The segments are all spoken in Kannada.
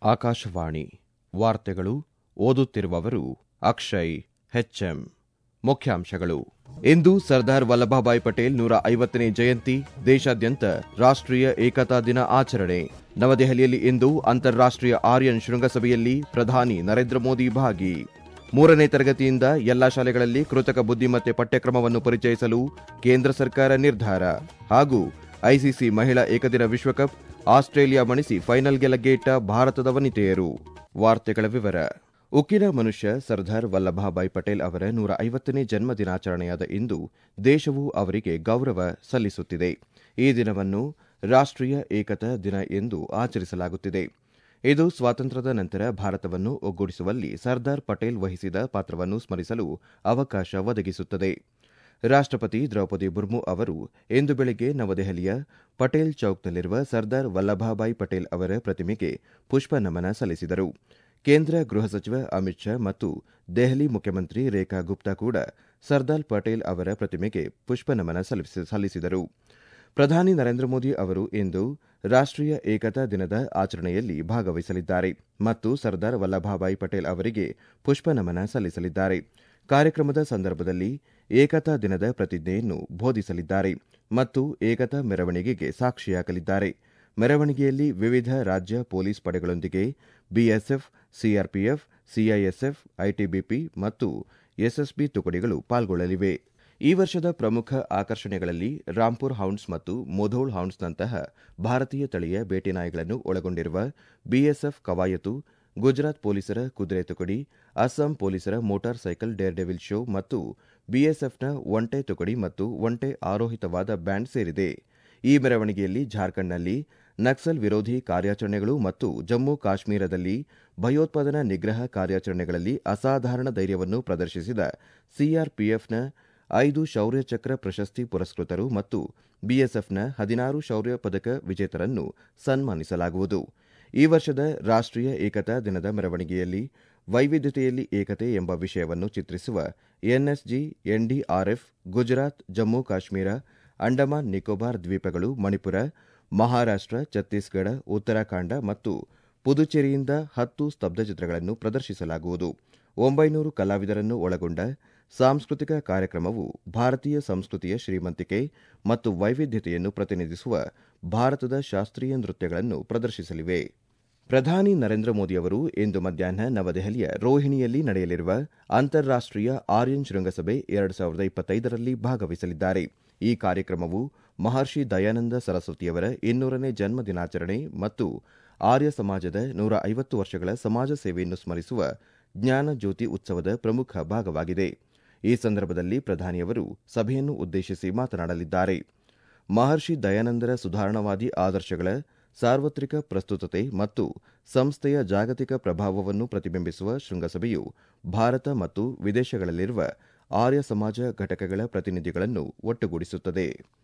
ಆಕಾಶವಾಣಿ ವಾರ್ತೆಗಳು ಓದುತ್ತಿರುವವರು ಅಕ್ಷಯ್ ಹೆಚ್ಎಂ ಮುಖ್ಯಾಂಶಗಳು ಇಂದು ಸರ್ದಾರ್ ವಲ್ಲಭಭಾಯ್ ಪಟೇಲ್ ನೂರ ಐವತ್ತನೇ ಜಯಂತಿ ದೇಶಾದ್ಯಂತ ರಾಷ್ಟ್ರೀಯ ಏಕತಾ ದಿನ ಆಚರಣೆ ನವದೆಹಲಿಯಲ್ಲಿ ಇಂದು ಅಂತಾರಾಷ್ಟ್ರೀಯ ಆರ್ಯನ್ ಶೃಂಗಸಭೆಯಲ್ಲಿ ಪ್ರಧಾನಿ ನರೇಂದ್ರ ಮೋದಿ ಭಾಗಿ ಮೂರನೇ ತರಗತಿಯಿಂದ ಎಲ್ಲಾ ಶಾಲೆಗಳಲ್ಲಿ ಕೃತಕ ಬುದ್ದಿಮತ್ತೆ ಪಠ್ಯಕ್ರಮವನ್ನು ಪರಿಚಯಿಸಲು ಕೇಂದ್ರ ಸರ್ಕಾರ ನಿರ್ಧಾರ ಹಾಗೂ ಐಸಿಸಿ ಮಹಿಳಾ ಏಕದಿನ ವಿಶ್ವಕಪ್ ಆಸ್ಟ್ರೇಲಿಯಾ ಮಣಿಸಿ ಫೈನಲ್ಗೆ ಲಗ್ಗೆಯಿಟ್ಟ ಭಾರತದ ವನಿತೆಯರು ವಾರ್ತೆಗಳ ವಿವರ ಉಕ್ಕಿನ ಮನುಷ್ಯ ಸರ್ದಾರ್ ವಲ್ಲಭಭಾಯ್ ಪಟೇಲ್ ಅವರ ನೂರ ಐವತ್ತನೇ ಜನ್ಮ ದಿನಾಚರಣೆಯಾದ ಇಂದು ದೇಶವು ಅವರಿಗೆ ಗೌರವ ಸಲ್ಲಿಸುತ್ತಿದೆ ಈ ದಿನವನ್ನು ರಾಷ್ಟ್ರೀಯ ಏಕತಾ ದಿನ ಎಂದು ಆಚರಿಸಲಾಗುತ್ತಿದೆ ಇದು ಸ್ವಾತಂತ್ರ್ಯದ ನಂತರ ಭಾರತವನ್ನು ಒಗ್ಗೂಡಿಸುವಲ್ಲಿ ಸರ್ದಾರ್ ಪಟೇಲ್ ವಹಿಸಿದ ಪಾತ್ರವನ್ನು ಸ್ಮರಿಸಲು ಅವಕಾಶ ಒದಗಿಸುತ್ತದೆ ರಾಷ್ಟ್ರಪತಿ ದ್ರೌಪದಿ ಮುರ್ಮು ಅವರು ಇಂದು ಬೆಳಗ್ಗೆ ನವದೆಹಲಿಯ ಪಟೇಲ್ ಚೌಕ್ನಲ್ಲಿರುವ ಸರ್ದಾರ್ ವಲ್ಲಭಭಾಯ್ ಪಟೇಲ್ ಅವರ ಪ್ರತಿಮೆಗೆ ಪುಷ್ಪ ನಮನ ಸಲ್ಲಿಸಿದರು ಕೇಂದ್ರ ಗೃಹ ಸಚಿವ ಅಮಿತ್ ಶಾ ಮತ್ತು ದೆಹಲಿ ಮುಖ್ಯಮಂತ್ರಿ ರೇಖಾ ಗುಪ್ತಾ ಕೂಡ ಸರ್ದಾರ್ ಪಟೇಲ್ ಅವರ ಪ್ರತಿಮೆಗೆ ಪುಷ್ಪ ನಮನ ಸಲ್ಲಿಸಿದರು ಪ್ರಧಾನಿ ನರೇಂದ್ರ ಮೋದಿ ಅವರು ಇಂದು ರಾಷ್ಟ್ರೀಯ ಏಕತಾ ದಿನದ ಆಚರಣೆಯಲ್ಲಿ ಭಾಗವಹಿಸಲಿದ್ದಾರೆ ಮತ್ತು ಸರ್ದಾರ್ ವಲ್ಲಭಭಾಯ್ ಪಟೇಲ್ ಅವರಿಗೆ ಪುಷ್ಪ ನಮನ ಸಲ್ಲಿಸಲಿದ್ದಾರೆ ಕಾರ್ಯಕ್ರಮದ ಸಂದರ್ಭದಲ್ಲಿ ಏಕತಾ ದಿನದ ಪ್ರತಿಜ್ಞೆಯನ್ನು ಬೋಧಿಸಲಿದ್ದಾರೆ ಮತ್ತು ಏಕತಾ ಮೆರವಣಿಗೆಗೆ ಸಾಕ್ಷಿಯಾಗಲಿದ್ದಾರೆ ಮೆರವಣಿಗೆಯಲ್ಲಿ ವಿವಿಧ ರಾಜ್ಯ ಪೊಲೀಸ್ ಪಡೆಗಳೊಂದಿಗೆ ಬಿಎಸ್ಎಫ್ ಸಿಆರ್ಪಿಎಫ್ ಸಿಐಎಸ್ಎಫ್ ಐಟಿಬಿಪಿ ಮತ್ತು ಎಸ್ಎಸ್ಬಿ ತುಕಡಿಗಳು ಪಾಲ್ಗೊಳ್ಳಲಿವೆ ಈ ವರ್ಷದ ಪ್ರಮುಖ ಆಕರ್ಷಣೆಗಳಲ್ಲಿ ರಾಂಪುರ್ ಹೌಂಡ್ಸ್ ಮತ್ತು ಮೊಧೋಳ್ ಹೌಂಡ್ಸ್ನಂತಹ ಭಾರತೀಯ ತಳಿಯ ಬೇಟೆ ನಾಯಿಗಳನ್ನು ಒಳಗೊಂಡಿರುವ ಬಿಎಸ್ಎಫ್ ಕವಾಯತು ಗುಜರಾತ್ ಪೊಲೀಸರ ಕುದುರೆ ತುಕಡಿ ಅಸ್ಸಾಂ ಪೊಲೀಸರ motorcycle daredevil show ಮತ್ತು ಬಿಎಸ್ಎಫ್ನ ಒಂಟೆ ತುಕಡಿ ಮತ್ತು ಒಂಟೆ ಆರೋಹಿತವಾದ ಬ್ಯಾಂಡ್ ಸೇರಿದೆ ಈ ಮೆರವಣಿಗೆಯಲ್ಲಿ ಜಾರ್ಖಂಡ್ನಲ್ಲಿ ನಕ್ಸಲ್ ವಿರೋಧಿ ಕಾರ್ಯಾಚರಣೆಗಳು ಮತ್ತು ಜಮ್ಮು ಕಾಶ್ಮೀರದಲ್ಲಿ ಭಯೋತ್ಪಾದನಾ ನಿಗ್ರಹ ಕಾರ್ಯಾಚರಣೆಗಳಲ್ಲಿ ಅಸಾಧಾರಣ ಧೈರ್ಯವನ್ನು ಪ್ರದರ್ಶಿಸಿದ ಸಿಆರ್ಪಿಎಫ್ನ ಐದು ಶೌರ್ಯ ಚಕ್ರ ಪ್ರಶಸ್ತಿ ಪುರಸ್ಕೃತರು ಮತ್ತು ಬಿಎಸ್ಎಫ್ನ ಹದಿನಾರು ಶೌರ್ಯ ಪದಕ ವಿಜೇತರನ್ನು ಸನ್ಮಾನಿಸಲಾಗುವುದು ಈ ವರ್ಷದ ರಾಷ್ಟ್ರೀಯ ಏಕತಾ ದಿನದ ಮೆರವಣಿಗೆಯಲ್ಲಿ ವೈವಿಧ್ಯತೆಯಲ್ಲಿ ಏಕತೆ ಎಂಬ ವಿಷಯವನ್ನು ಚಿತ್ರಿಸುವ ಎನ್ಎಸ್ಜಿ ಎನ್ಡಿಆರ್ಎಫ್ ಗುಜರಾತ್ ಜಮ್ಮು ಕಾಶ್ಮೀರ ಅಂಡಮಾನ್ ನಿಕೋಬಾರ್ ದ್ವೀಪಗಳು ಮಣಿಪುರ ಮಹಾರಾಷ್ಟ್ರ ಛತ್ತೀಸ್ಗಢ ಉತ್ತರಾಖಂಡ ಮತ್ತು ಪುದುಚೇರಿಯಿಂದ ಹತ್ತು ಸ್ತಬ್ಧಚಿತ್ರಗಳನ್ನು ಪ್ರದರ್ಶಿಸಲಾಗುವುದು ಒಂಬೈನೂರು ಕಲಾವಿದರನ್ನು ಒಳಗೊಂಡ ಸಾಂಸ್ಕೃತಿಕ ಕಾರ್ಯಕ್ರಮವು ಭಾರತೀಯ ಸಂಸ್ಕೃತಿಯ ಶ್ರೀಮಂತಿಕೆ ಮತ್ತು ವೈವಿಧ್ಯತೆಯನ್ನು ಪ್ರತಿನಿಧಿಸುವ ಭಾರತದ ಶಾಸ್ತ್ರೀಯ ನೃತ್ಯಗಳನ್ನು ಪ್ರದರ್ಶಿಸಲಿವೆ ಪ್ರಧಾನಿ ನರೇಂದ್ರ ಮೋದಿ ಅವರು ಇಂದು ಮಧ್ಯಾಹ್ನ ನವದೆಹಲಿಯ ರೋಹಿಣಿಯಲ್ಲಿ ನಡೆಯಲಿರುವ ಅಂತಾರಾಷ್ಟ್ರೀಯ ಆರ್ಯನ್ ಶೃಂಗಸಭೆ ಎರಡು ಸಾವಿರದ ಇಪ್ಪತ್ತೈದರಲ್ಲಿ ಭಾಗವಹಿಸಲಿದ್ದಾರೆ ಈ ಕಾರ್ಯಕ್ರಮವು ಮಹರ್ಷಿ ದಯಾನಂದ ಸರಸ್ವತಿಯವರ ಇನ್ನೂರನೇ ಜನ್ಮ ದಿನಾಚರಣೆ ಮತ್ತು ಆರ್ಯ ಸಮಾಜದ ನೂರ ಐವತ್ತು ವರ್ಷಗಳ ಸಮಾಜ ಸೇವೆಯನ್ನು ಸ್ಮರಿಸುವ ಜ್ಞಾನ ಜ್ಯೋತಿ ಉತ್ಸವದ ಪ್ರಮುಖ ಭಾಗವಾಗಿದೆ ಈ ಸಂದರ್ಭದಲ್ಲಿ ಪ್ರಧಾನಿಯವರು ಸಭೆಯನ್ನು ಉದ್ದೇಶಿಸಿ ಮಾತನಾಡಲಿದ್ದಾರೆ ಮಹರ್ಷಿ ದಯಾನಂದರ ಸುಧಾರಣವಾದಿ ಆದರ್ಶಗಳ ಸಾರ್ವತ್ರಿಕ ಪ್ರಸ್ತುತತೆ ಮತ್ತು ಸಂಸ್ಥೆಯ ಜಾಗತಿಕ ಪ್ರಭಾವವನ್ನು ಪ್ರತಿಬಿಂಬಿಸುವ ಶೃಂಗಸಭೆಯು ಭಾರತ ಮತ್ತು ವಿದೇಶಗಳಲ್ಲಿರುವ ಆರ್ಯ ಸಮಾಜ ಘಟಕಗಳ ಪ್ರತಿನಿಧಿಗಳನ್ನು ಒಟ್ಟುಗೂಡಿಸುತ್ತದೆ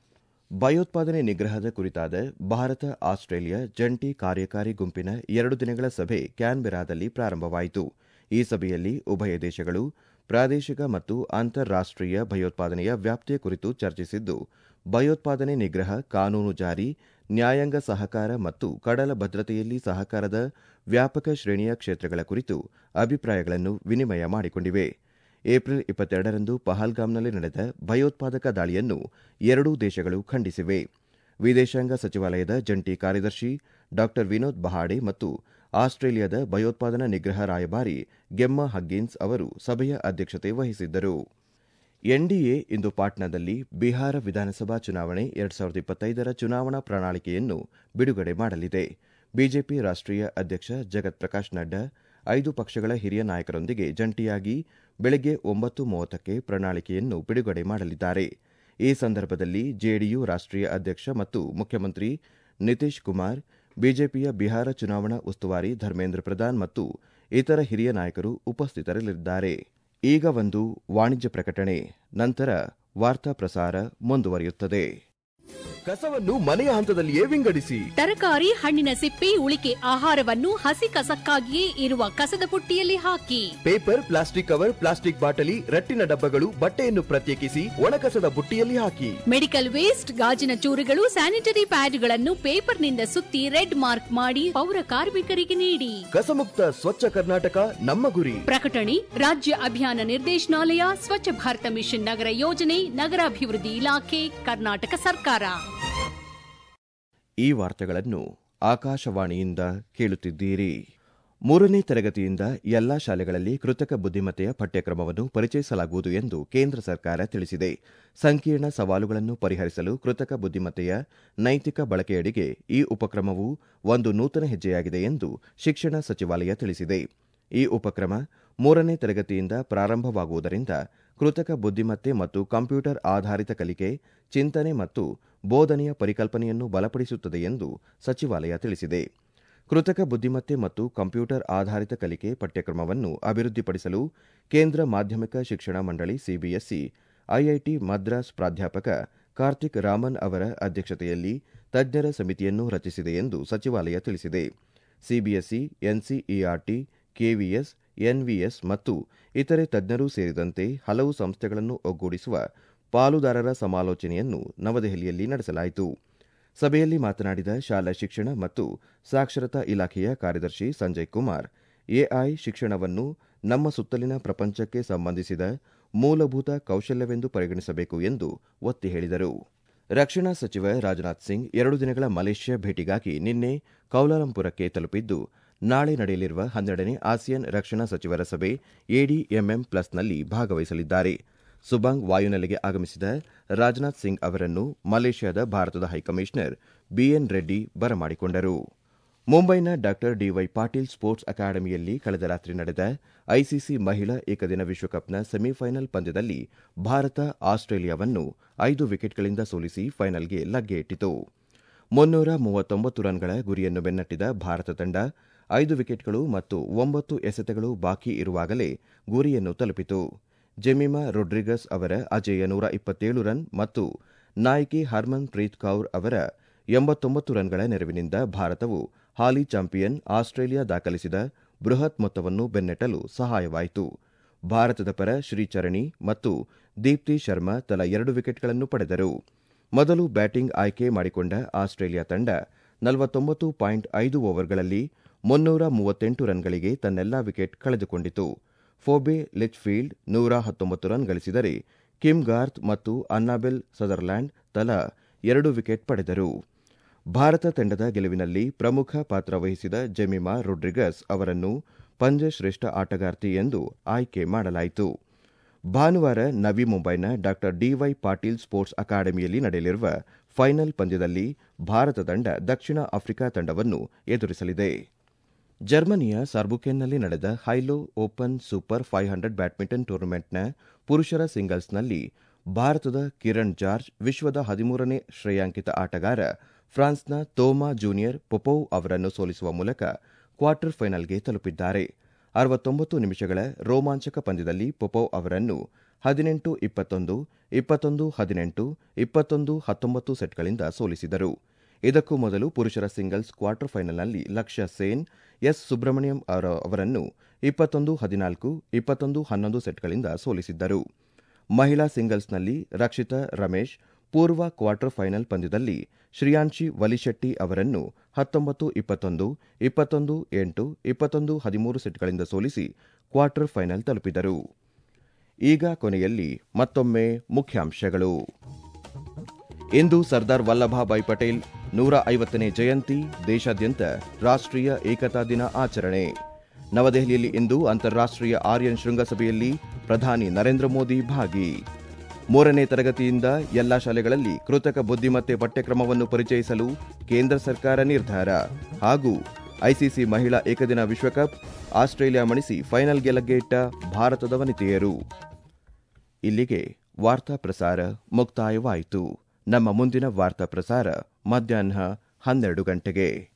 ಭಯೋತ್ಪಾದನೆ ನಿಗ್ರಹದ ಕುರಿತಾದ ಭಾರತ ಆಸ್ಟ್ರೇಲಿಯಾ ಜಂಟಿ ಕಾರ್ಯಕಾರಿ ಗುಂಪಿನ ಎರಡು ದಿನಗಳ ಸಭೆ ಕ್ಯಾನ್ಬೆರಾದಲ್ಲಿ ಪ್ರಾರಂಭವಾಯಿತು ಈ ಸಭೆಯಲ್ಲಿ ಉಭಯ ದೇಶಗಳು ಪ್ರಾದೇಶಿಕ ಮತ್ತು ಅಂತಾರಾಷ್ಟ್ರೀಯ ಭಯೋತ್ಪಾದನೆಯ ವ್ಯಾಪ್ತಿಯ ಕುರಿತು ಚರ್ಚಿಸಿದ್ದು ಭಯೋತ್ಪಾದನೆ ನಿಗ್ರಹ ಕಾನೂನು ಜಾರಿ ನ್ಯಾಯಾಂಗ ಸಹಕಾರ ಮತ್ತು ಕಡಲ ಭದ್ರತೆಯಲ್ಲಿ ಸಹಕಾರದ ವ್ಯಾಪಕ ಶ್ರೇಣಿಯ ಕ್ಷೇತ್ರಗಳ ಕುರಿತು ಅಭಿಪ್ರಾಯಗಳನ್ನು ವಿನಿಮಯ ಮಾಡಿಕೊಂಡಿವೆ ಏಪ್ರಿಲ್ ಇಪ್ಪತ್ತೆರಡರಂದು ಪಹಲ್ಗಾಮ್ನಲ್ಲಿ ನಡೆದ ಭಯೋತ್ಪಾದಕ ದಾಳಿಯನ್ನು ಎರಡೂ ದೇಶಗಳು ಖಂಡಿಸಿವೆ ವಿದೇಶಾಂಗ ಸಚಿವಾಲಯದ ಜಂಟಿ ಕಾರ್ಯದರ್ಶಿ ಡಾ ವಿನೋದ್ ಬಹಾಡೆ ಮತ್ತು ಆಸ್ಟ್ರೇಲಿಯಾದ ಭಯೋತ್ಪಾದನಾ ನಿಗ್ರಹ ರಾಯಭಾರಿ ಗೆಮ್ಮ ಹಗ್ಗಿನ್ಸ್ ಅವರು ಸಭೆಯ ಅಧ್ಯಕ್ಷತೆ ವಹಿಸಿದ್ದರು ಎನ್ಡಿಎ ಇಂದು ಪಾಟ್ನಾದಲ್ಲಿ ಬಿಹಾರ ವಿಧಾನಸಭಾ ಚುನಾವಣೆ ಎರಡು ಸಾವಿರದ ಇಪ್ಪತ್ತೈದರ ಚುನಾವಣಾ ಪ್ರಣಾಳಿಕೆಯನ್ನು ಬಿಡುಗಡೆ ಮಾಡಲಿದೆ ಬಿಜೆಪಿ ರಾಷ್ಟ್ರೀಯ ಅಧ್ಯಕ್ಷ ಜಗತ್ ಪ್ರಕಾಶ್ ನಡ್ಡಾ ಐದು ಪಕ್ಷಗಳ ಹಿರಿಯ ನಾಯಕರೊಂದಿಗೆ ಜಂಟಿಯಾಗಿ ಬೆಳಗ್ಗೆ ಒಂಬತ್ತು ಮೂವತ್ತಕ್ಕೆ ಪ್ರಣಾಳಿಕೆಯನ್ನು ಬಿಡುಗಡೆ ಮಾಡಲಿದ್ದಾರೆ ಈ ಸಂದರ್ಭದಲ್ಲಿ ಜೆಡಿಯು ರಾಷ್ಟ್ರೀಯ ಅಧ್ಯಕ್ಷ ಮತ್ತು ಮುಖ್ಯಮಂತ್ರಿ ನಿತೀಶ್ ಕುಮಾರ್ ಬಿಜೆಪಿಯ ಬಿಹಾರ ಚುನಾವಣಾ ಉಸ್ತುವಾರಿ ಧರ್ಮೇಂದ್ರ ಪ್ರಧಾನ್ ಮತ್ತು ಇತರ ಹಿರಿಯ ನಾಯಕರು ಉಪಸ್ಥಿತರಿರಲಿದ್ದಾರೆ ಈಗ ಒಂದು ವಾಣಿಜ್ಯ ಪ್ರಕಟಣೆ ನಂತರ ವಾರ್ತಾ ಪ್ರಸಾರ ಮುಂದುವರಿಯುತ್ತದೆ ಕಸವನ್ನು ಮನೆಯ ಹಂತದಲ್ಲಿಯೇ ವಿಂಗಡಿಸಿ ತರಕಾರಿ ಹಣ್ಣಿನ ಸಿಪ್ಪೆ ಉಳಿಕೆ ಆಹಾರವನ್ನು ಹಸಿ ಕಸಕ್ಕಾಗಿಯೇ ಇರುವ ಕಸದ ಪುಟ್ಟಿಯಲ್ಲಿ ಹಾಕಿ ಪೇಪರ್ ಪ್ಲಾಸ್ಟಿಕ್ ಕವರ್ ಪ್ಲಾಸ್ಟಿಕ್ ಬಾಟಲಿ ರಟ್ಟಿನ ಡಬ್ಬಗಳು ಬಟ್ಟೆಯನ್ನು ಪ್ರತ್ಯೇಕಿಸಿ ಒಣಕಸದ ಬುಟ್ಟಿಯಲ್ಲಿ ಹಾಕಿ ಮೆಡಿಕಲ್ ವೇಸ್ಟ್ ಗಾಜಿನ ಚೂರುಗಳು ಸ್ಯಾನಿಟರಿ ಪ್ಯಾಡ್ಗಳನ್ನು ಪೇಪರ್ನಿಂದ ಸುತ್ತಿ ರೆಡ್ ಮಾರ್ಕ್ ಮಾಡಿ ಪೌರ ಕಾರ್ಮಿಕರಿಗೆ ನೀಡಿ ಕಸಮುಕ್ತ ಸ್ವಚ್ಛ ಕರ್ನಾಟಕ ನಮ್ಮ ಗುರಿ ಪ್ರಕಟಣೆ ರಾಜ್ಯ ಅಭಿಯಾನ ನಿರ್ದೇಶನಾಲಯ ಸ್ವಚ್ಛ ಭಾರತ ಮಿಷನ್ ನಗರ ಯೋಜನೆ ನಗರಾಭಿವೃದ್ಧಿ ಇಲಾಖೆ ಕರ್ನಾಟಕ ಸರ್ಕಾರ ಈ ವಾರ್ತೆಗಳನ್ನು ಆಕಾಶವಾಣಿಯಿಂದ ಕೇಳುತ್ತಿದ್ದೀರಿ ಮೂರನೇ ತರಗತಿಯಿಂದ ಎಲ್ಲಾ ಶಾಲೆಗಳಲ್ಲಿ ಕೃತಕ ಬುದ್ದಿಮತ್ತೆಯ ಪಠ್ಯಕ್ರಮವನ್ನು ಪರಿಚಯಿಸಲಾಗುವುದು ಎಂದು ಕೇಂದ್ರ ಸರ್ಕಾರ ತಿಳಿಸಿದೆ ಸಂಕೀರ್ಣ ಸವಾಲುಗಳನ್ನು ಪರಿಹರಿಸಲು ಕೃತಕ ಬುದ್ದಿಮತ್ತೆಯ ನೈತಿಕ ಬಳಕೆಯಡಿಗೆ ಈ ಉಪಕ್ರಮವು ಒಂದು ನೂತನ ಹೆಜ್ಜೆಯಾಗಿದೆ ಎಂದು ಶಿಕ್ಷಣ ಸಚಿವಾಲಯ ತಿಳಿಸಿದೆ ಈ ಉಪಕ್ರಮ ಮೂರನೇ ತರಗತಿಯಿಂದ ಪ್ರಾರಂಭವಾಗುವುದರಿಂದ ಕೃತಕ ಬುದ್ದಿಮತ್ತೆ ಮತ್ತು ಕಂಪ್ಯೂಟರ್ ಆಧಾರಿತ ಕಲಿಕೆ ಚಿಂತನೆ ಮತ್ತು ಬೋಧನೆಯ ಪರಿಕಲ್ಪನೆಯನ್ನು ಬಲಪಡಿಸುತ್ತದೆ ಎಂದು ಸಚಿವಾಲಯ ತಿಳಿಸಿದೆ ಕೃತಕ ಬುದ್ದಿಮತ್ತೆ ಮತ್ತು ಕಂಪ್ಯೂಟರ್ ಆಧಾರಿತ ಕಲಿಕೆ ಪಠ್ಯಕ್ರಮವನ್ನು ಅಭಿವೃದ್ಧಿಪಡಿಸಲು ಕೇಂದ್ರ ಮಾಧ್ಯಮಿಕ ಶಿಕ್ಷಣ ಮಂಡಳಿ ಸಿಬಿಎಸ್ಇ ಐಐಟಿ ಮದ್ರಾಸ್ ಪ್ರಾಧ್ಯಾಪಕ ಕಾರ್ತಿಕ್ ರಾಮನ್ ಅವರ ಅಧ್ಯಕ್ಷತೆಯಲ್ಲಿ ತಜ್ಞರ ಸಮಿತಿಯನ್ನು ರಚಿಸಿದೆ ಎಂದು ಸಚಿವಾಲಯ ತಿಳಿಸಿದೆ ಸಿಬಿಎಸ್ಇ ಎನ್ಸಿಇಆರ್ಟಿ ಕೆವಿಎಸ್ ಎನ್ವಿಎಸ್ ಮತ್ತು ಇತರೆ ತಜ್ಞರು ಸೇರಿದಂತೆ ಹಲವು ಸಂಸ್ಥೆಗಳನ್ನು ಒಗ್ಗೂಡಿಸುವ ಪಾಲುದಾರರ ಸಮಾಲೋಚನೆಯನ್ನು ನವದೆಹಲಿಯಲ್ಲಿ ನಡೆಸಲಾಯಿತು ಸಭೆಯಲ್ಲಿ ಮಾತನಾಡಿದ ಶಾಲಾ ಶಿಕ್ಷಣ ಮತ್ತು ಸಾಕ್ಷರತಾ ಇಲಾಖೆಯ ಕಾರ್ಯದರ್ಶಿ ಸಂಜಯ್ ಕುಮಾರ್ ಎಐ ಶಿಕ್ಷಣವನ್ನು ನಮ್ಮ ಸುತ್ತಲಿನ ಪ್ರಪಂಚಕ್ಕೆ ಸಂಬಂಧಿಸಿದ ಮೂಲಭೂತ ಕೌಶಲ್ಯವೆಂದು ಪರಿಗಣಿಸಬೇಕು ಎಂದು ಒತ್ತಿ ಹೇಳಿದರು ರಕ್ಷಣಾ ಸಚಿವ ರಾಜನಾಥ್ ಸಿಂಗ್ ಎರಡು ದಿನಗಳ ಮಲೇಷ್ಯಾ ಭೇಟಿಗಾಗಿ ನಿನ್ನೆ ಕೌಲಾಲಂಪುರಕ್ಕೆ ತಲುಪಿದ್ದು ನಾಳೆ ನಡೆಯಲಿರುವ ಹನ್ನೆರಡನೇ ಆಸಿಯನ್ ರಕ್ಷಣಾ ಸಚಿವರ ಸಭೆ ಎಡಿಎಂಎಂ ಪ್ಲಸ್ನಲ್ಲಿ ಭಾಗವಹಿಸಲಿದ್ದಾರೆ ಸುಬಾಂಗ್ ವಾಯುನೆಲೆಗೆ ಆಗಮಿಸಿದ ರಾಜನಾಥ್ ಸಿಂಗ್ ಅವರನ್ನು ಮಲೇಷ್ಯಾದ ಭಾರತದ ಹೈಕಮಿಷನರ್ ಬಿಎನ್ ರೆಡ್ಡಿ ಬರಮಾಡಿಕೊಂಡರು ಮುಂಬೈನ ಡಾ ಡಿವೈ ಪಾಟೀಲ್ ಸ್ಪೋರ್ಟ್ಸ್ ಅಕಾಡೆಮಿಯಲ್ಲಿ ಕಳೆದ ರಾತ್ರಿ ನಡೆದ ಐಸಿಸಿ ಮಹಿಳಾ ಏಕದಿನ ವಿಶ್ವಕಪ್ನ ಸೆಮಿಫೈನಲ್ ಪಂದ್ಯದಲ್ಲಿ ಭಾರತ ಆಸ್ಟ್ರೇಲಿಯಾವನ್ನು ಐದು ವಿಕೆಟ್ಗಳಿಂದ ಸೋಲಿಸಿ ಫೈನಲ್ಗೆ ಲಗ್ಗೆ ಇಟ್ಟಿತು ಮುನ್ನೂರ ಮೂವತ್ತೊಂಬತ್ತು ರನ್ಗಳ ಗುರಿಯನ್ನು ಬೆನ್ನಟ್ಟಿದ ಭಾರತ ತಂಡ ಐದು ವಿಕೆಟ್ಗಳು ಮತ್ತು ಒಂಬತ್ತು ಎಸೆತಗಳು ಬಾಕಿ ಇರುವಾಗಲೇ ಗುರಿಯನ್ನು ತಲುಪಿತು ಜೆಮಿಮಾ ರೊಡ್ರಿಗಸ್ ಅವರ ಅಜೇಯ ನೂರ ಇಪ್ಪತ್ತೇಳು ರನ್ ಮತ್ತು ನಾಯಕಿ ಹರ್ಮನ್ ಪ್ರೀತ್ ಕೌರ್ ಅವರ ಎಂಬತ್ತೊಂಬತ್ತು ರನ್ಗಳ ನೆರವಿನಿಂದ ಭಾರತವು ಹಾಲಿ ಚಾಂಪಿಯನ್ ಆಸ್ಟ್ರೇಲಿಯಾ ದಾಖಲಿಸಿದ ಬೃಹತ್ ಮೊತ್ತವನ್ನು ಬೆನ್ನಟ್ಟಲು ಸಹಾಯವಾಯಿತು ಭಾರತದ ಪರ ಶ್ರೀಚರಣಿ ಮತ್ತು ದೀಪ್ತಿ ಶರ್ಮಾ ತಲಾ ಎರಡು ವಿಕೆಟ್ಗಳನ್ನು ಪಡೆದರು ಮೊದಲು ಬ್ಯಾಟಿಂಗ್ ಆಯ್ಕೆ ಮಾಡಿಕೊಂಡ ಆಸ್ಟ್ರೇಲಿಯಾ ತಂಡ ನಲವತ್ತೊಂಬತ್ತು ಪಾಯಿಂಟ್ ಐದು ಓವರ್ಗಳಲ್ಲಿ ಮುನ್ನೂರ ಮೂವತ್ತೆಂಟು ರನ್ಗಳಿಗೆ ತನ್ನೆಲ್ಲಾ ವಿಕೆಟ್ ಕಳೆದುಕೊಂಡಿತು ಫೋಬೆ ಲಿಚ್ಫೀಲ್ಡ್ ನೂರ ಹತ್ತೊಂಬತ್ತು ರನ್ ಗಳಿಸಿದರೆ ಕಿಮ್ ಗಾರ್ತ್ ಮತ್ತು ಅನ್ನಾಬೆಲ್ ಸದರ್ಲ್ಯಾಂಡ್ ತಲಾ ಎರಡು ವಿಕೆಟ್ ಪಡೆದರು ಭಾರತ ತಂಡದ ಗೆಲುವಿನಲ್ಲಿ ಪ್ರಮುಖ ಪಾತ್ರ ವಹಿಸಿದ ಜೆಮಿಮಾ ರೊಡ್ರಿಗಸ್ ಅವರನ್ನು ಪಂದ್ಯಶ್ರೇಷ್ಠ ಆಟಗಾರ್ತಿ ಎಂದು ಆಯ್ಕೆ ಮಾಡಲಾಯಿತು ಭಾನುವಾರ ನವಿ ಮುಂಬೈನ ಡಾ ಡಿವೈ ಪಾಟೀಲ್ ಸ್ಪೋರ್ಟ್ಸ್ ಅಕಾಡೆಮಿಯಲ್ಲಿ ನಡೆಯಲಿರುವ ಫೈನಲ್ ಪಂದ್ಯದಲ್ಲಿ ಭಾರತ ತಂಡ ದಕ್ಷಿಣ ಆಫ್ರಿಕಾ ತಂಡವನ್ನು ಎದುರಿಸಲಿದೆ ಜರ್ಮನಿಯ ಸಾರ್ಬುಕೆನ್ನಲ್ಲಿ ನಡೆದ Hylo open super five hundred badminton ಟೂರ್ನಮೆಂಟ್ನ ಪುರುಷರ ಸಿಂಗಲ್ಸ್ನಲ್ಲಿ ಭಾರತದ ಕಿರಣ್ ಜಾರ್ಜ್ ವಿಶ್ವದ ಹದಿಮೂರನೇ ಶ್ರೇಯಾಂಕಿತ ಆಟಗಾರ ಫ್ರಾನ್ಸ್ನ ತೋಮಾ ಜೂನಿಯರ್ ಪೊಪೋವ್ ಅವರನ್ನು ಸೋಲಿಸುವ ಮೂಲಕ ಕ್ವಾರ್ಟರ್ ಫೈನಲ್ಗೆ ತಲುಪಿದ್ದಾರೆ ಅರವತ್ತೊಂಬತ್ತು ನಿಮಿಷಗಳ ರೋಮಾಂಚಕ ಪಂದ್ಯದಲ್ಲಿ ಪೊಪೋವ್ ಅವರನ್ನು ಹದಿನೆಂಟು ಇಪ್ಪತ್ತೊಂದು ಇಪ್ಪತ್ತೊಂದು ಹದಿನೆಂಟು ಇಪ್ಪತ್ತೊಂದು ಹತ್ತೊಂಬತ್ತು ಸೆಟ್ಗಳಿಂದ ಸೋಲಿಸಿದರು ಇದಕ್ಕೂ ಮೊದಲು ಪುರುಷರ ಸಿಂಗಲ್ಸ್ ಕ್ವಾರ್ಟರ್ ಫೈನಲ್ನಲ್ಲಿ ಲಕ್ಷ್ಯ ಸೇನ್ ಎಸ್ ಸುಬ್ರಹ್ಮಣ್ಯಂ ಅವರನ್ನು ಇಪ್ಪತ್ತೊಂದು ಹದಿನಾಲ್ಕು ಇಪ್ಪತ್ತೊಂದು ಹನ್ನೊಂದು ಸೆಟ್ಗಳಿಂದ ಸೋಲಿಸಿದ್ದರು ಮಹಿಳಾ ಸಿಂಗಲ್ಸ್ನಲ್ಲಿ ರಕ್ಷಿತಾ ರಮೇಶ್ ಪೂರ್ವ ಕ್ವಾರ್ಟರ್ ಫೈನಲ್ ಪಂದ್ಯದಲ್ಲಿ ಶ್ರಿಯಾನ್ಶಿ ವಲಿಶೆಟ್ಟಿ ಅವರನ್ನು ಹತ್ತೊಂಬತ್ತು ಇಪ್ಪತ್ತೊಂದು ಇಪ್ಪತ್ತೊಂದು ಎಂಟು ಇಪ್ಪತ್ತೊಂದು ಹದಿಮೂರು ಸೆಟ್ಗಳಿಂದ ಸೋಲಿಸಿ ಕ್ವಾರ್ಟರ್ ಫೈನಲ್ ತಲುಪಿದರು ಈಗ ಕೊನೆಯಲ್ಲಿ ಮತ್ತೊಮ್ಮೆ ಮುಖ್ಯಾಂಶಗಳು ಇಂದು ಸರ್ದಾರ್ ವಲ್ಲಭಭಾಯ್ ಪಟೇಲ್ ನೂರ ಐವತ್ತನೇ ಜಯಂತಿ ದೇಶಾದ್ಯಂತ ರಾಷ್ಟ್ರೀಯ ಏಕತಾ ದಿನ ಆಚರಣೆ ನವದೆಹಲಿಯಲ್ಲಿ ಇಂದು ಅಂತಾರಾಷ್ಟ್ರೀಯ ಆರ್ಯನ್ ಶೃಂಗಸಭೆಯಲ್ಲಿ ಪ್ರಧಾನಿ ನರೇಂದ್ರ ಮೋದಿ ಭಾಗಿ ಮೂರನೇ ತರಗತಿಯಿಂದ ಎಲ್ಲಾ ಶಾಲೆಗಳಲ್ಲಿ ಕೃತಕ ಬುದ್ದಿಮತ್ತೆ ಪಠ್ಯಕ್ರಮವನ್ನು ಪರಿಚಯಿಸಲು ಕೇಂದ್ರ ಸರ್ಕಾರ ನಿರ್ಧಾರ ಹಾಗೂ ಐಸಿಸಿ ಮಹಿಳಾ ಏಕದಿನ ವಿಶ್ವಕಪ್ ಆಸ್ಟ್ರೇಲಿಯಾ ಮಣಿಸಿ ಫೈನಲ್ಗೆ ಲಗ್ಗೆಯಿಟ್ಟ ಭಾರತದ ವನಿತೆಯರು ಇಲ್ಲಿಗೆ ವಾರ್ತಾ ಪ್ರಸಾರ ಮುಕ್ತಾಯವಾಯಿತು ನಮ್ಮ ಮುಂದಿನ ವಾರ್ತಾ ಪ್ರಸಾರ ಮಧ್ಯಾಹ್ನ ಹನ್ನೆರಡು ಗಂಟೆಗೆ